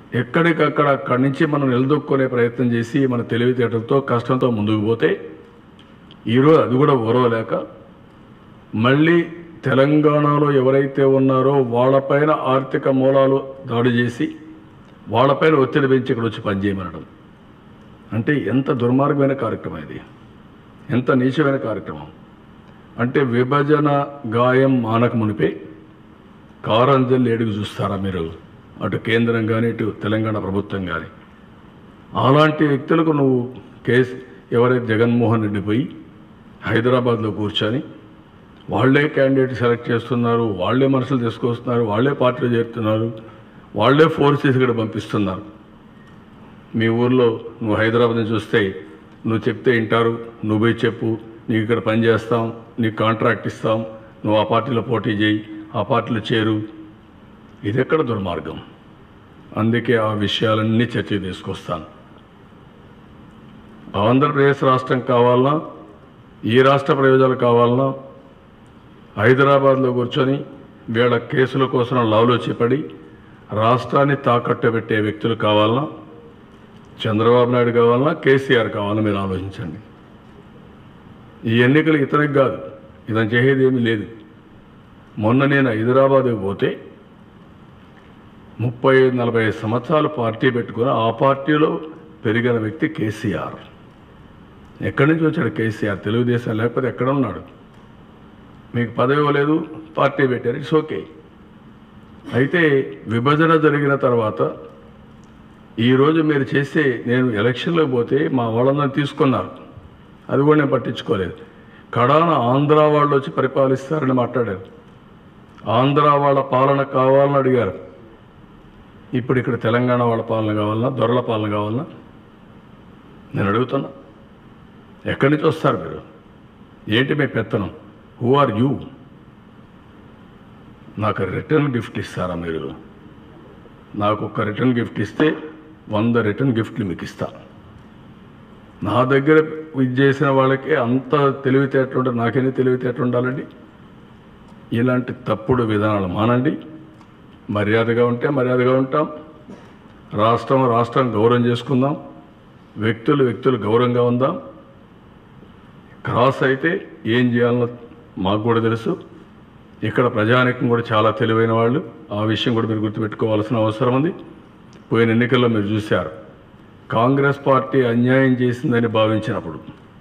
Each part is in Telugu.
ఎక్కడికక్కడ అక్కడి నుంచి మనం నిలదొక్కునే ప్రయత్నం చేసి మన తెలివితేటలతో కష్టంతో ముందుకు పోతే ఈరోజు అది కూడా ఓరవలేక మళ్ళీ తెలంగాణలో ఎవరైతే ఉన్నారో వాళ్ళపైన ఆర్థిక మూలాలు దాడి చేసి వాళ్ళపైన ఒత్తిడి పెంచి ఇక్కడ వచ్చి పనిచేయమనడం అంటే ఎంత దుర్మార్గమైన కార్యక్రమం ఇది ఎంత నీచమైన కార్యక్రమం అంటే విభజన గాయం మానక మునిపే కారంజల్ ఏడుగు చూస్తారా మీరు అటు కేంద్రం కానీ ఇటు తెలంగాణ ప్రభుత్వం కానీ అలాంటి వ్యక్తులకు నువ్వు కేసు ఎవరైతే జగన్మోహన్ రెడ్డి పోయి హైదరాబాద్లో కూర్చొని వాళ్ళే క్యాండిడేట్ సెలెక్ట్ చేస్తున్నారు వాళ్ళే మనుషులు తీసుకొస్తున్నారు వాళ్ళే పార్టీలో చేరుతున్నారు వాళ్ళే ఫోర్సెస్ ఇక్కడ పంపిస్తున్నారు మీ ఊర్లో నువ్వు హైదరాబాద్ని చూస్తే నువ్వు చెప్తే వింటారు నువ్వు పోయి చెప్పు నీకు ఇక్కడ పని చేస్తాం నీకు కాంట్రాక్ట్ ఇస్తాం నువ్వు ఆ పార్టీలో పోటీ చేయి ఆ పార్టీలో చేరు ఇది ఎక్కడ దుర్మార్గం అందుకే ఆ విషయాలన్నీ చర్చకు తీసుకొస్తాను ఆంధ్రప్రదేశ్ రాష్ట్రం కావాలన్నా ఈ రాష్ట్ర ప్రయోజనాలు కావాలన్నా హైదరాబాద్లో కూర్చొని వీళ్ళ కేసుల కోసం లాలోచిపడి రాష్ట్రాన్ని తాకట్టు పెట్టే వ్యక్తులు కావాలన్నా చంద్రబాబు నాయుడు కావాలన్నా కేసీఆర్ కావాలన్నా మీరు ఆలోచించండి ఈ ఎన్నికలు ఇతనికి కాదు ఇతను చేసేది ఏమీ లేదు మొన్న నేను హైదరాబాద్కి పోతే ముప్పై ఐదు నలభై ఐదు సంవత్సరాలు పార్టీ పెట్టుకుని ఆ పార్టీలో పెరిగిన వ్యక్తి కేసీఆర్ ఎక్కడి నుంచి వచ్చాడు కేసీఆర్ తెలుగుదేశం లేకపోతే ఎక్కడ ఉన్నాడు మీకు పదవి ఇవ్వలేదు పార్టీ పెట్టారు ఇట్స్ ఓకే అయితే విభజన జరిగిన తర్వాత ఈరోజు మీరు చేసే నేను ఎలక్షన్లోకి పోతే మా వాళ్ళందరినీ తీసుకున్నారు అది కూడా నేను పట్టించుకోలేదు కడాన ఆంధ్ర వాళ్ళు వచ్చి పరిపాలిస్తారని మాట్లాడారు ఆంధ్ర వాళ్ళ పాలన కావాలని అడిగారు ఇప్పుడు ఇక్కడ తెలంగాణ వాళ్ళ పాలన కావాలన్నా దొరల పాలన కావాలన్నా నేను అడుగుతున్నా ఎక్కడి నుంచి వస్తారు మీరు ఏంటి మీ పెత్తనం హూ ఆర్ యూ నాకు రిటర్న్ గిఫ్ట్ ఇస్తారా మీరు నాకు ఒక రిటర్న్ గిఫ్ట్ ఇస్తే వంద రిటర్న్ గిఫ్ట్లు మీకు ఇస్తా నా దగ్గర ఇది చేసిన వాళ్ళకి అంత తెలివితేటలు ఉంటే నాకెన్ని తెలివితేటలు ఉండాలండి ఇలాంటి తప్పుడు విధానాలు మానండి మర్యాదగా ఉంటే మర్యాదగా ఉంటాం రాష్ట్రం రాష్ట్రం గౌరవం చేసుకుందాం వ్యక్తులు వ్యక్తులు గౌరవంగా ఉందాం క్రాస్ అయితే ఏం చేయాలనో మాకు కూడా తెలుసు ఇక్కడ ప్రజానికం కూడా చాలా తెలివైన వాళ్ళు ఆ విషయం కూడా మీరు గుర్తుపెట్టుకోవాల్సిన అవసరం ఉంది పోయిన ఎన్నికల్లో మీరు చూశారు కాంగ్రెస్ పార్టీ అన్యాయం చేసిందని భావించినప్పుడు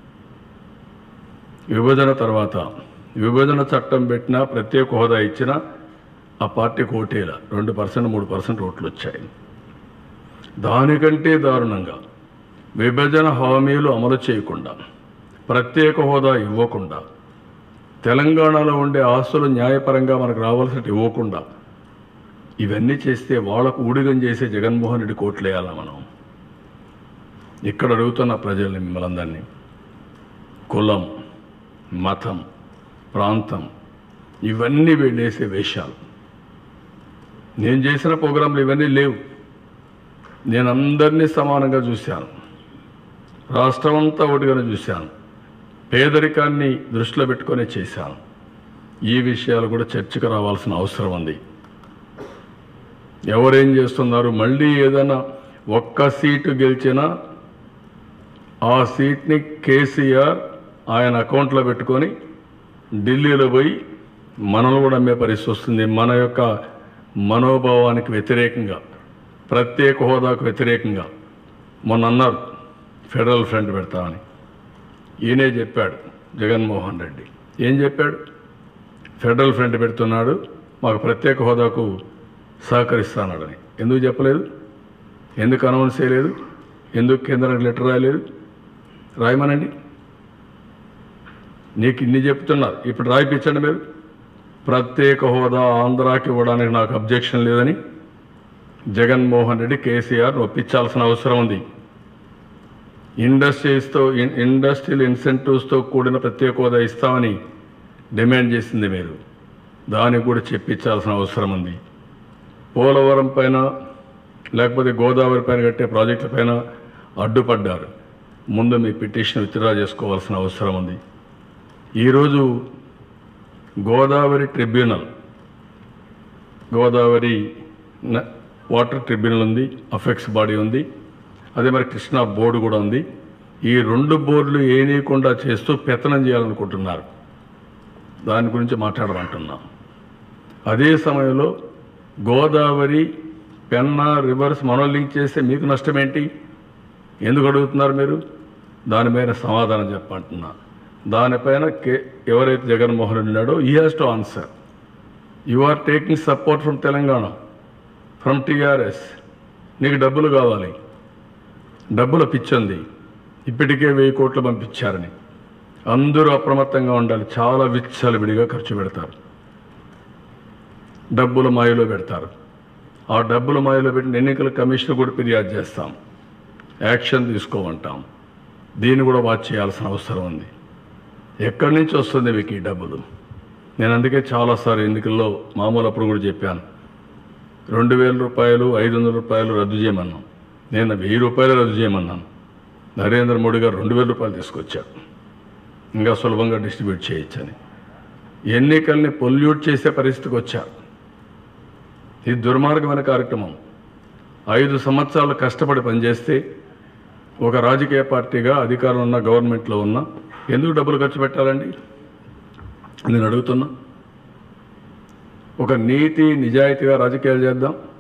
విభజన తర్వాత విభజన చట్టం పెట్టినా ప్రత్యేక హోదా ఇచ్చినా ఆ పార్టీకి ఓటేల రెండు పర్సెంట్ మూడు పర్సెంట్ ఓట్లు వచ్చాయి దానికంటే దారుణంగా విభజన హామీలు అమలు చేయకుండా ప్రత్యేక హోదా ఇవ్వకుండా తెలంగాణలో ఉండే ఆస్తులు న్యాయపరంగా మనకు రావాల్సినట్టు ఇవ్వకుండా ఇవన్నీ చేస్తే వాళ్ళకు ఊడిగం చేసే జగన్మోహన్ రెడ్డి కోట్లేయాలా మనం ఇక్కడ అడుగుతున్న ప్రజల్ని మిమ్మల్ని అందరినీ కులం మతం ప్రాంతం ఇవన్నీ వీళ్ళేసే వేషాలు నేను చేసిన ప్రోగ్రాంలు ఇవన్నీ లేవు నేను అందరినీ సమానంగా చూశాను రాష్ట్రం అంతా ఒకటిగానే చూశాను పేదరికాన్ని దృష్టిలో పెట్టుకొని చేశాను ఈ విషయాలు కూడా చర్చకు రావాల్సిన అవసరం ఉంది ఎవరేం చేస్తున్నారు మళ్ళీ ఏదైనా ఒక్క సీటు గెలిచినా ఆ సీట్ని కేసీఆర్ ఆయన అకౌంట్లో పెట్టుకొని ఢిల్లీలో పోయి మనల్ని కూడా అమ్మే పరిస్థితి వస్తుంది మన యొక్క మనోభావానికి వ్యతిరేకంగా ప్రత్యేక హోదాకు వ్యతిరేకంగా మొన్న అన్నారు ఫెడరల్ ఫ్రంట్ పెడతామని ఈయనే చెప్పాడు జగన్మోహన్ రెడ్డి ఏం చెప్పాడు ఫెడరల్ ఫ్రంట్ పెడుతున్నాడు మాకు ప్రత్యేక హోదాకు సహకరిస్తానాడని ఎందుకు చెప్పలేదు ఎందుకు అనౌన్స్ చేయలేదు ఎందుకు కేంద్రానికి లెటర్ రాయలేదు రాయమనండి నీకు ఇన్ని చెప్తున్నారు ఇప్పుడు రాయిపించండి మీరు ప్రత్యేక హోదా ఆంధ్రాకి ఇవ్వడానికి నాకు అబ్జెక్షన్ లేదని జగన్మోహన్ రెడ్డి కేసీఆర్ ఒప్పించాల్సిన అవసరం ఉంది ఇండస్ట్రీస్తో ఇన్- ఇండస్ట్రియల్ ఇన్సెంటివ్స్తో కూడిన ప్రత్యేక హోదా ఇస్తామని డిమాండ్ చేసింది మీరు దానికి కూడా చెప్పించాల్సిన అవసరం ఉంది పోలవరం పైన లేకపోతే గోదావరి పైన కట్టే ప్రాజెక్టుల పైన అడ్డుపడ్డారు ముందు మీ పిటిషన్ విత్డ్రా చేసుకోవాల్సిన అవసరం ఉంది ఈరోజు గోదావరి ట్రిబ్యునల్ గోదావరి న- వాటర్ ట్రిబ్యునల్ ఉంది అఫెక్స్ బాడీ ఉంది అదే మరి కృష్ణా బోర్డు కూడా ఉంది ఈ రెండు బోర్డులు ఏనీయకుండా చేస్తూ పెత్తనం చేయాలనుకుంటున్నారు దాని గురించి మాట్లాడమంటున్నాం అదే సమయంలో గోదావరి పెన్నా రివర్స్ మనం లింక్ చేస్తే మీకు నష్టం ఏంటి ఎందుకు అడుగుతున్నారు మీరు దానిపైన సమాధానం చెప్పంటున్నా దానిపైన కే ఎవరైతే జగన్మోహన్ రెడ్డి ఉన్నాడో he has to answer you are taking support from Telangana from TRS నీకు డబ్బులు కావాలి డబ్బుల పిచ్చింది ఇప్పటికే వెయ్యి కోట్లు పంపించారని అందరూ అప్రమత్తంగా ఉండాలి చాలా విచ్చలవిడిగా ఖర్చు పెడతారు డబ్బుల మాయలో పెడతారు ఆ డబ్బుల మాయలో పెట్టిన ఎన్నికల కమిషన్ కూడా ఫిర్యాదు చేస్తాం యాక్షన్ తీసుకోమంటాం దీన్ని కూడా వాచ్ చేయాల్సిన అవసరం ఉంది ఎక్కడి నుంచి వస్తుంది మీకు ఈ డబ్బులు నేను అందుకే చాలాసార్లు ఎన్నికల్లో మామూలు అప్పుడు కూడా చెప్పాను రెండు వేల రూపాయలు ఐదు వందల రూపాయలు రద్దు చేయమన్నాం నేను వెయ్యి రూపాయలు రద్దు చేయమన్నాను నరేంద్ర మోడీ గారు రెండు వేల రూపాయలు తీసుకొచ్చారు ఇంకా సులభంగా డిస్ట్రిబ్యూట్ చేయొచ్చని ఎన్నికల్ని పొల్యూట్ చేసే పరిస్థితికి వచ్చారు ఇది దుర్మార్గమైన కార్యక్రమం ఐదు సంవత్సరాలు కష్టపడి పనిచేస్తే ఒక రాజకీయ పార్టీగా అధికారం ఉన్న గవర్నమెంట్లో ఉన్న ఎందుకు డబ్బులు ఖర్చు పెట్టాలండి నేను అడుగుతున్నా ఒక నీతి నిజాయితీగా రాజకీయాలు చేద్దాం